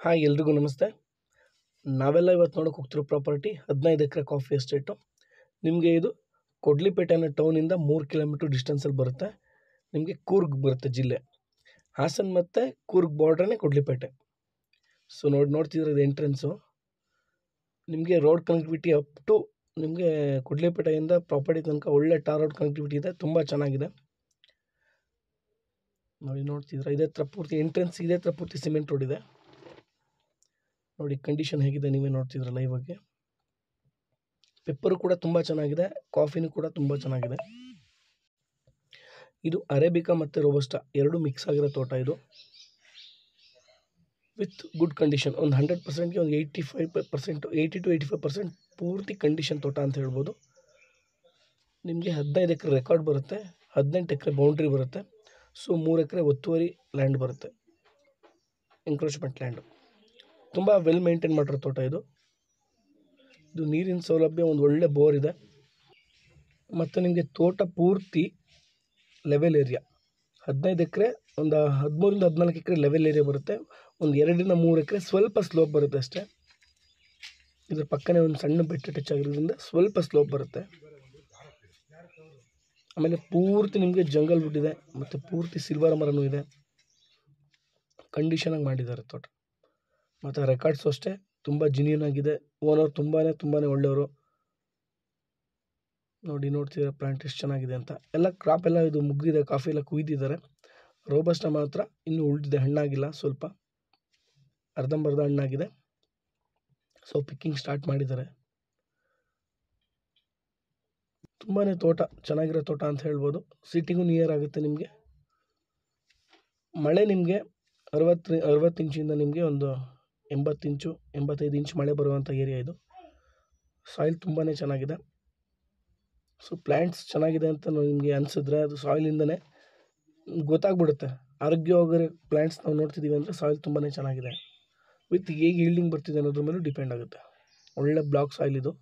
hi ಎಲ್ರಿಗೂ ನಮಸ್ತೆ ನಾವೆಲ್ಲ ಇವತ್ತು ನೋಡೋಕೆ ಹೋಗ್ತಿರೋ ಪ್ರಾಪರ್ಟಿ ಹದಿನೈದು ಎಕರೆ ಕಾಫಿ ಎಸ್ಟೇಟು ನಿಮಗೆ ಇದು ಕೊಡ್ಲಿಪೇಟೆ ಅನ್ನೋ ಟೌನಿಂದ ಮೂರು ಕಿಲೋಮೀಟ್ರ್ ಡಿಸ್ಟೆನ್ಸಲ್ಲಿ ಬರುತ್ತೆ ನಿಮಗೆ ಕೂರ್ಗ್ ಬರುತ್ತೆ ಜಿಲ್ಲೆ ಹಾಸನ್ ಮತ್ತು ಕೂರ್ಗ್ ಬಾರ್ಡ್ರೇ ಕೊಡ್ಲಿಪೇಟೆ ಸೊ ನೋಡಿ ನೋಡ್ತಿದ್ರೆ ಇದು ಎಂಟ್ರೆನ್ಸು ನಿಮಗೆ ರೋಡ್ ಕನೆಕ್ಟಿವಿಟಿ ಅಪ್ ಟು ನಿಮಗೆ ಕೊಡ್ಲಿಪೇಟೆಯಿಂದ ಪ್ರಾಪರ್ಟಿ ತನಕ ಒಳ್ಳೆ ಟಾರ್ ರೋಡ್ ಕನೆಕ್ಟಿವಿಟಿ ಇದೆ ತುಂಬ ಚೆನ್ನಾಗಿದೆ ನೋಡಿ ನೋಡ್ತಿದ್ರೆ ಇದೇ ಥರ ಪೂರ್ತಿ ಎಂಟ್ರೆನ್ಸ್ ಇದೇ ಥರ ಪೂರ್ತಿ ಸಿಮೆಂಟ್ ರೋಡ್ ಇದೆ ನೋಡಿ ಕಂಡೀಷನ್ ಹೇಗಿದೆ ನೀವೇ ನೋಡ್ತಿದ್ರ ಲೈವ್ ಆಗಿ ಪೆಪ್ಪರು ಕೂಡ ತುಂಬ ಚೆನ್ನಾಗಿದೆ ಕಾಫಿನೂ ಕೂಡ ತುಂಬ ಚೆನ್ನಾಗಿದೆ ಇದು ಅರೇಬಿಕಾ ಮತ್ತು ರೋಬಸ್ಟಾ ಎರಡು ಮಿಕ್ಸ್ ಆಗಿರೋ ತೋಟ ಇದು ವಿತ್ ಗುಡ್ ಕಂಡೀಷನ್ ಒಂದು ಹಂಡ್ರೆಡ್ ಪರ್ಸೆಂಟ್ಗೆ ಒಂದು eighty five percent eighty to eighty five percent ಪೂರ್ತಿ ಕಂಡೀಷನ್ ತೋಟ ಅಂತ ಹೇಳ್ಬೋದು ನಿಮಗೆ ಹದಿನೈದು ಎಕರೆ ರೆಕಾರ್ಡ್ ಬರುತ್ತೆ ಹದಿನೆಂಟು ಎಕರೆ ಬೌಂಡ್ರಿ ಬರುತ್ತೆ ಸೊ ಮೂರು ಎಕರೆ ಒತ್ತುವರಿ ಲ್ಯಾಂಡ್ ಬರುತ್ತೆ ಎಂಕ್ರೋಚ್ಮೆಂಟ್ ಲ್ಯಾಂಡು ತುಂಬ ವೆಲ್ ಮೇಂಟೈನ್ ಮಾಡಿರೋ ತೋಟ ಇದು ಇದು ನೀರಿನ ಸೌಲಭ್ಯ ಒಂದು ಒಳ್ಳೆ ಬೋರ್ ಇದೆ ಮತ್ತು ನಿಮಗೆ ತೋಟ ಪೂರ್ತಿ ಲೆವೆಲ್ ಏರಿಯಾ ಹದಿನೈದು ಎಕರೆ ಒಂದು ಹದಿಮೂರಿಂದ ಹದಿನಾಲ್ಕು ಎಕರೆ ಲೆವೆಲ್ ಏರಿಯಾ ಬರುತ್ತೆ ಒಂದು ಎರಡರಿಂದ ಮೂರು ಎಕರೆ ಸ್ವಲ್ಪ ಸ್ಲೋಪ್ ಬರುತ್ತೆ ಅಷ್ಟೇ ಇದ್ರ ಪಕ್ಕನೇ ಒಂದು ಸಣ್ಣ ಬೆಟ್ಟ ಟಚ್ ಆಗಿರೋದ್ರಿಂದ ಸ್ವಲ್ಪ ಸ್ಲೋಪ್ ಬರುತ್ತೆ ಆಮೇಲೆ ಪೂರ್ತಿ ನಿಮಗೆ ಜಂಗಲ್ ವುಡ್ ಇದೆ ಮತ್ತು ಪೂರ್ತಿ ಸಿಲ್ವರ್ ಮರನೂ ಇದೆ ಕಂಡೀಷನಾಗಿ ಮಾಡಿದ್ದಾರೆ ತೋಟ ಮತ್ತು ರೆಕಾರ್ಡ್ಸು ಅಷ್ಟೇ ತುಂಬ ಜಿನ್ಯೂನ್ ಆಗಿದೆ ಓನರ್ ತುಂಬಾ ತುಂಬಾ ಒಳ್ಳೆಯವರು ನೋಡಿ ನೋಡ್ತಿದ್ದಾರೆ ಪ್ಲಾಂಟ್ ಎಷ್ಟು ಚೆನ್ನಾಗಿದೆ ಅಂತ ಎಲ್ಲ ಕ್ರಾಪ್ ಎಲ್ಲ ಇದು ಮುಗ್ದಿದೆ ಕಾಫಿ ಎಲ್ಲ ಕುಯ್ದಿದ್ದಾರೆ ರೋಬಸ್ಟ ಮಾತ್ರ ಇನ್ನೂ ಉಳಿದಿದೆ ಹಣ್ಣಾಗಿಲ್ಲ ಸ್ವಲ್ಪ ಅರ್ಧಂಬರ್ಧ ಹಣ್ಣಾಗಿದೆ ಸೊ ಪಿಕ್ಕಿಂಗ್ ಸ್ಟಾರ್ಟ್ ಮಾಡಿದ್ದಾರೆ ತುಂಬಾ ತೋಟ ಚೆನ್ನಾಗಿರೋ ತೋಟ ಅಂತ ಹೇಳ್ಬೋದು ಸಿಟಿಗೂ ನಿಯರ್ ಆಗುತ್ತೆ ನಿಮಗೆ ಮಳೆ ನಿಮಗೆ ಅರವತ್ತು ಅರವತ್ತು ಇಂಚಿಂದ ನಿಮಗೆ ಒಂದು ಎಂಬತ್ತು ಇಂಚು ಎಂಬತ್ತೈದು ಇಂಚು ಮಳೆ ಬರುವಂಥ ಏರಿಯಾ ಇದು ಸಾಯಿಲ್ ತುಂಬಾ ಚೆನ್ನಾಗಿದೆ ಸೊ ಪ್ಲ್ಯಾಂಟ್ಸ್ ಚೆನ್ನಾಗಿದೆ ಅಂತ ನಿಮಗೆ ಅನಿಸಿದ್ರೆ ಅದು ಸಾಯಿಲಿಂದನೇ ಗೊತ್ತಾಗ್ಬಿಡುತ್ತೆ ಆರೋಗ್ಯವಾಗಿರೋ ಪ್ಲ್ಯಾಂಟ್ಸ್ ನಾವು ನೋಡ್ತಿದ್ದೀವಿ ಅಂದರೆ ಸಾಯಿಲ್ ತುಂಬಾ ಚೆನ್ನಾಗಿದೆ ವಿತ್ ಹೇಗೆ ಈಲ್ಡಿಂಗ್ ಬರ್ತಿದೆ ಅನ್ನೋದ್ರ ಮೇಲೂ ಡಿಪೆಂಡ್ ಆಗುತ್ತೆ ಒಳ್ಳೆ ಬ್ಲಾಕ್ ಸಾಯಿಲ್ ಇದು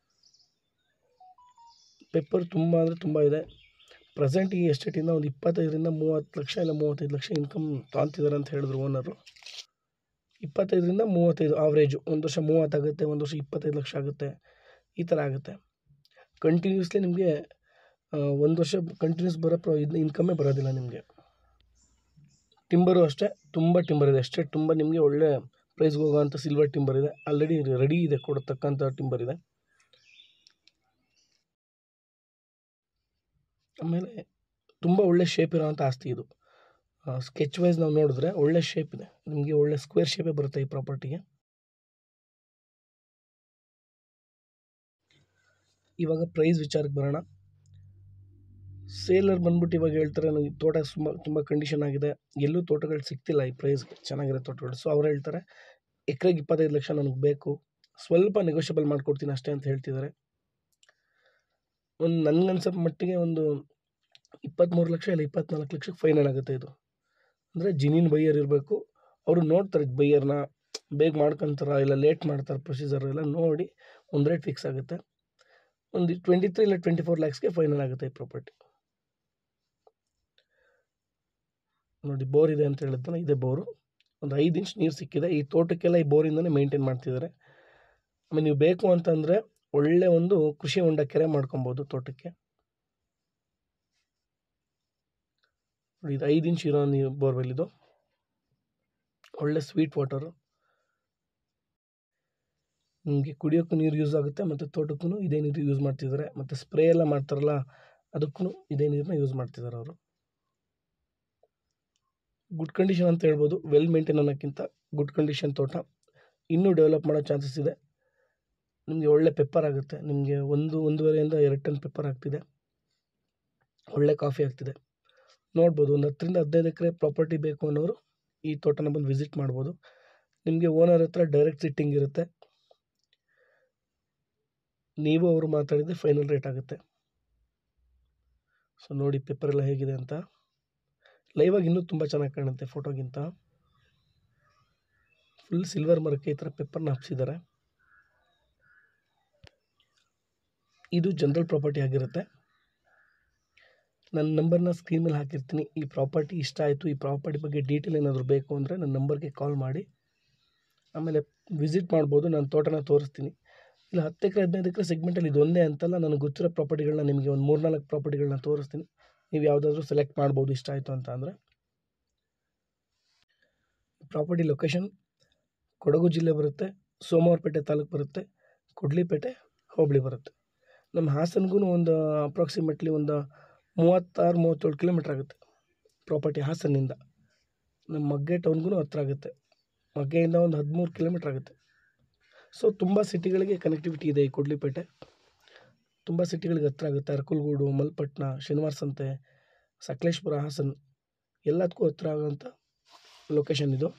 ಪೆಪ್ಪರ್ ತುಂಬ ಅಂದರೆ ತುಂಬ ಇದೆ ಪ್ರೆಸೆಂಟ್ ಈ ಎಸ್ಟೇಟಿಂದ ಒಂದು ಇಪ್ಪತ್ತೈದರಿಂದ ಮೂವತ್ತು ಲಕ್ಷ ಇಲ್ಲ ಮೂವತ್ತೈದು ಲಕ್ಷ ಇನ್ಕಮ್ ತೊಗೊತಿದ್ದಾರೆ ಅಂತ ಹೇಳಿದ್ರು ಓನರು ಇಪ್ಪತ್ತೈದರಿಂದ ಮೂವತ್ತೈದು ಆವ್ರೇಜು ಒಂದು ವರ್ಷ ಮೂವತ್ತಾಗುತ್ತೆ ಒಂದು ವರ್ಷ ಇಪ್ಪತ್ತೈದು ಲಕ್ಷ ಆಗುತ್ತೆ ಈ ಥರ ಆಗುತ್ತೆ ಕಂಟಿನ್ಯೂಸ್ಲಿ ನಿಮಗೆ ಒಂದು ವರ್ಷ ಕಂಟಿನ್ಯೂಸ್ ಬರೋ ಪ್ರ ಇದು ಇನ್ಕಮ್ಮೇ ಬರೋದಿಲ್ಲ ನಿಮಗೆ ಟಿಂಬರು ಅಷ್ಟೇ ತುಂಬ ಟಿಂಬರ್ ಇದೆ ಅಷ್ಟೇ ತುಂಬ ನಿಮಗೆ ಒಳ್ಳೆ ಪ್ರೈಸ್ಗೆ ಹೋಗೋವಂಥ ಸಿಲ್ವರ್ ಟಿಂಬರ್ ಇದೆ ಆಲ್ರೆಡಿ ರೆಡಿ ಇದೆ ಕೊಡತಕ್ಕಂಥ ಟಿಂಬರ್ ಇದೆ ಆಮೇಲೆ ತುಂಬ ಒಳ್ಳೆ ಶೇಪ್ ಇರೋವಂಥ ಆಸ್ತಿ ಇದು ಸ್ಕೆಚ್ ವೈಸ್ ನಾವು ನೋಡಿದ್ರೆ ಒಳ್ಳೆ ಶೇಪ್ ಇದೆ ನಿಮಗೆ ಒಳ್ಳೆ ಸ್ಕ್ವೇರ್ ಶೇಪೇ ಬರುತ್ತೆ ಈ ಪ್ರಾಪರ್ಟಿಗೆ ಇವಾಗ ಪ್ರೈಸ್ ವಿಚಾರಕ್ಕೆ ಬರೋಣ ಸೇಲರ್ ಬಂದ್ಬಿಟ್ಟು ಇವಾಗ ಹೇಳ್ತಾರೆ ನನಗೆ ತೋಟ ತುಂಬ ತುಂಬ ಕಂಡೀಷನ್ ಆಗಿದೆ ಎಲ್ಲೂ ತೋಟಗಳು ಸಿಗ್ತಿಲ್ಲ ಈ ಪ್ರೈಸ್ಗೆ ಚೆನ್ನಾಗಿರೋ ತೋಟಗಳು ಸೊ ಅವ್ರು ಹೇಳ್ತಾರೆ ಎಕರೆಗೆ ಇಪ್ಪತ್ತೈದು ಲಕ್ಷ ನನಗೆ ಬೇಕು ಸ್ವಲ್ಪ ನೆಗೋಷಿಯಬಲ್ ಮಾಡಿಕೊಡ್ತೀನಿ ಅಷ್ಟೇ ಅಂತ ಹೇಳ್ತಿದ್ದಾರೆ ಒಂದು ನನಗನ್ಸೋ ಮಟ್ಟಿಗೆ ಒಂದು ಇಪ್ಪತ್ತ್ಮೂರು ಲಕ್ಷ ಇಲ್ಲ ಇಪ್ಪತ್ನಾಲ್ಕು ಲಕ್ಷಕ್ಕೆ ಫೈನಲ್ ಆಗುತ್ತೆ ಇದು ಅಂದರೆ ಜಿನಿನ್ ಬೈಯರ್ ಇರಬೇಕು ಅವರು ನೋಡ್ತಾರೆ ಬೈಯರ್ನ ಬೇಗ ಮಾಡ್ಕೊತಾರ ಇಲ್ಲ ಲೇಟ್ ಮಾಡ್ತಾರೆ ಪ್ರೊಸೀಜರ್ ಎಲ್ಲ ನೋಡಿ ಒಂದು ರೇಟ್ ಫಿಕ್ಸ್ ಆಗುತ್ತೆ ಒಂದು ಟ್ವೆಂಟಿ ತ್ರೀ ಇಲ್ಲ ಟ್ವೆಂಟಿ ಫೋರ್ ಲ್ಯಾಕ್ಸ್ಗೆ ಫೈನಲ್ ಆಗುತ್ತೆ ಈ ಪ್ರಾಪರ್ಟಿ ನೋಡಿ ಬೋರ್ ಇದೆ ಅಂತ ಹೇಳಿದ್ನಲ್ಲ ಇದೇ ಬೋರು ಒಂದು ಐದು ಇಂಚ್ ನೀರು ಸಿಕ್ಕಿದೆ ಈ ತೋಟಕ್ಕೆಲ್ಲ ಈ ಬೋರಿಂದನೇ ಮೇಂಟೈನ್ ಮಾಡ್ತಿದ್ದಾರೆ ಆಮೇಲೆ ನೀವು ಬೇಕು ಅಂತಂದರೆ ಒಳ್ಳೆ ಒಂದು ಕೃಷಿ ಹೊಂಡ ಕೆರೆ ಮಾಡ್ಕೊಬೋದು ತೋಟಕ್ಕೆ ನೋಡಿ ಇದು ಐದು ಇಂಚ್ ಇರೋ ನೀರು ಬೋರ್ವೆಲ್ ಇದು ಒಳ್ಳೆ ಸ್ವೀಟ್ ವಾಟರು ನಿಮಗೆ ಕುಡಿಯೋಕ್ಕೂ ನೀರು ಯೂಸ್ ಆಗುತ್ತೆ ಮತ್ತು ತೋಟಕ್ಕೂ ಇದೇ ನೀರು ಯೂಸ್ ಮಾಡ್ತಿದ್ದಾರೆ ಮತ್ತು ಸ್ಪ್ರೇ ಎಲ್ಲ ಮಾಡ್ತಾರಲ್ಲ ಅದಕ್ಕೂ ಇದೇ ನೀರನ್ನ ಯೂಸ್ ಮಾಡ್ತಿದ್ದಾರೆ ಅವರು ಗುಡ್ ಕಂಡೀಷನ್ ಅಂತ ಹೇಳ್ಬೋದು ವೆಲ್ ಮೇಂಟೈನ್ ಅನ್ನೋಕ್ಕಿಂತ ಗುಡ್ ಕಂಡೀಷನ್ ತೋಟ ಇನ್ನೂ ಡೆವಲಪ್ ಮಾಡೋ ಚಾನ್ಸಸ್ ಇದೆ ನಿಮಗೆ ಒಳ್ಳೆ ಪೆಪ್ಪರ್ ಆಗುತ್ತೆ ನಿಮಗೆ ಒಂದು ಒಂದೂವರೆಯಿಂದ ಎರಡು ಟನ್ ಪೆಪ್ಪರ್ ಆಗ್ತಿದೆ ಒಳ್ಳೆ ಕಾಫಿ ಆಗ್ತಿದೆ ನೋಡ್ಬೋದು ಒಂದು ಹತ್ತರಿಂದ ಹದಿನೈದು ಎಕರೆ ಪ್ರಾಪರ್ಟಿ ಬೇಕು ಅನ್ನೋರು ಈ ತೋಟನ ಬಂದು ವಿಸಿಟ್ ಮಾಡ್ಬೋದು ನಿಮಗೆ ಓನರ್ ಹತ್ರ ಡೈರೆಕ್ಟ್ ಸಿಟ್ಟಿಂಗ್ ಇರುತ್ತೆ ನೀವು ಅವರು ಮಾತಾಡಿದರೆ ಫೈನಲ್ ರೇಟ್ ಆಗುತ್ತೆ ಸೊ ನೋಡಿ ಪೇಪರ್ ಎಲ್ಲ ಹೇಗಿದೆ ಅಂತ ಲೈವಾಗಿ ಇನ್ನೂ ತುಂಬ ಚೆನ್ನಾಗಿ ಕಾಣುತ್ತೆ ಫೋಟೋಗಿಂತ ಫುಲ್ ಸಿಲ್ವರ್ ಮರಕ್ಕೆ ಈ ಥರ ಪೇಪರ್ನ ಹಬ್ಸಿದ್ದಾರೆ ಇದು ಜನರಲ್ ಪ್ರಾಪರ್ಟಿ ಆಗಿರುತ್ತೆ ನನ್ನ ನಂಬರ್ನ ಸ್ಕ್ರೀನ್ ಮೇಲೆ ಹಾಕಿರ್ತೀನಿ ಈ ಪ್ರಾಪರ್ಟಿ ಇಷ್ಟ ಆಯಿತು ಈ ಪ್ರಾಪರ್ಟಿ ಬಗ್ಗೆ ಡೀಟೇಲ್ ಏನಾದರೂ ಬೇಕು ಅಂದರೆ ನನ್ನ ನಂಬರ್ಗೆ ಕಾಲ್ ಮಾಡಿ ಆಮೇಲೆ ವಿಸಿಟ್ ಮಾಡ್ಬೋದು ನಾನು ತೋಟನ ತೋರಿಸ್ತೀನಿ ಇಲ್ಲ ಹತ್ತು ಎಕರೆ ಹದಿನೈದು ಎಕರೆ ಸೆಗ್ಮೆಂಟಲ್ಲಿ ಇದೊಂದೇ ಅಂತಲ್ಲ ನನಗೆ ಗೊತ್ತಿರೋ ಪ್ರಾಪರ್ಟಿಗಳನ್ನ ನಿಮಗೆ ಒಂದು ಮೂರ್ನಾಲ್ಕು ಪ್ರಾಪರ್ಟಿಗಳನ್ನ ತೋರಿಸ್ತೀನಿ ನೀವು ಯಾವುದಾದ್ರೂ ಸೆಲೆಕ್ಟ್ ಮಾಡ್ಬೋದು ಇಷ್ಟ ಆಯಿತು ಅಂತ ಅಂದರೆ ಪ್ರಾಪರ್ಟಿ ಲೊಕೇಶನ್ ಕೊಡಗು ಜಿಲ್ಲೆ ಬರುತ್ತೆ ಸೋಮವಾರಪೇಟೆ ತಾಲೂಕು ಬರುತ್ತೆ ಕುಡ್ಲಿಪೇಟೆ ಹೋಬಳಿ ಬರುತ್ತೆ ನಮ್ಮ ಹಾಸನ್ಗೂ ಒಂದು ಅಪ್ರಾಕ್ಸಿಮೇಟ್ಲಿ ಒಂದು ಮೂವತ್ತಾರು ಮೂವತ್ತೇಳು ಕಿಲೋಮೀಟ್ರ್ ಆಗುತ್ತೆ ಪ್ರಾಪರ್ಟಿ ಹಾಸನ್ನಿಂದ ನಮ್ಮ ಮಗ್ಗೆ ಟೌನ್ಗೂ ಹತ್ರ ಆಗುತ್ತೆ ಮಗ್ಗೆಯಿಂದ ಒಂದು ಹದಿಮೂರು ಕಿಲೋಮೀಟ್ರ್ ಆಗುತ್ತೆ ಸೊ ತುಂಬ ಸಿಟಿಗಳಿಗೆ ಕನೆಕ್ಟಿವಿಟಿ ಇದೆ ಈ ಕುಡ್ಲಿಪೇಟೆ ತುಂಬ ಸಿಟಿಗಳಿಗೆ ಹತ್ರ ಆಗುತ್ತೆ ಅರಕಲ್ಗೂಡು ಮಲ್ಪಟ್ನ ಶನಿವಾರ ಸಂತೆ ಸಕಲೇಶ್ಪುರ ಹಾಸನ್ ಎಲ್ಲದಕ್ಕೂ ಹತ್ರ ಆಗೋಂಥ ಲೊಕೇಶನ್ ಇದು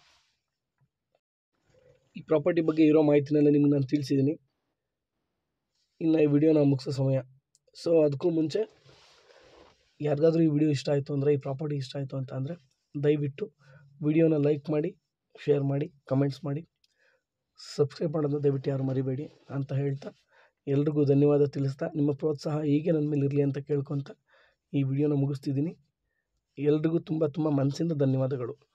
ಈ ಪ್ರಾಪರ್ಟಿ ಬಗ್ಗೆ ಇರೋ ಮಾಹಿತಿನೆಲ್ಲ ನಿಮ್ಗೆ ನಾನು ತಿಳಿಸಿದ್ದೀನಿ ಇನ್ನು ಈ ವಿಡಿಯೋನ ಮುಗಿಸೋ ಸಮಯ ಸೊ ಅದಕ್ಕೂ ಮುಂಚೆ ಯಾರಿಗಾದ್ರೂ ಈ ವಿಡಿಯೋ ಇಷ್ಟ ಆಯಿತು ಅಂದರೆ ಈ ಪ್ರಾಪರ್ಟಿ ಇಷ್ಟ ಆಯಿತು ಅಂತ ಅಂದರೆ ದಯವಿಟ್ಟು ವಿಡಿಯೋನ ಲೈಕ್ ಮಾಡಿ ಶೇರ್ ಮಾಡಿ ಕಮೆಂಟ್ಸ್ ಮಾಡಿ ಸಬ್ಸ್ಕ್ರೈಬ್ ಮಾಡೋದನ್ನ ದಯವಿಟ್ಟು ಯಾರು ಮರಿಬೇಡಿ ಅಂತ ಹೇಳ್ತಾ ಎಲ್ರಿಗೂ ಧನ್ಯವಾದ ತಿಳಿಸ್ತಾ ನಿಮ್ಮ ಪ್ರೋತ್ಸಾಹ ಹೀಗೆ ನನ್ನ ಮೇಲೆ ಇರಲಿ ಅಂತ ಕೇಳ್ಕೊತ ಈ ವಿಡಿಯೋನ ಮುಗಿಸ್ತಿದ್ದೀನಿ ಎಲ್ರಿಗೂ ತುಂಬ ತುಂಬ ಮನಸ್ಸಿಂದ ಧನ್ಯವಾದಗಳು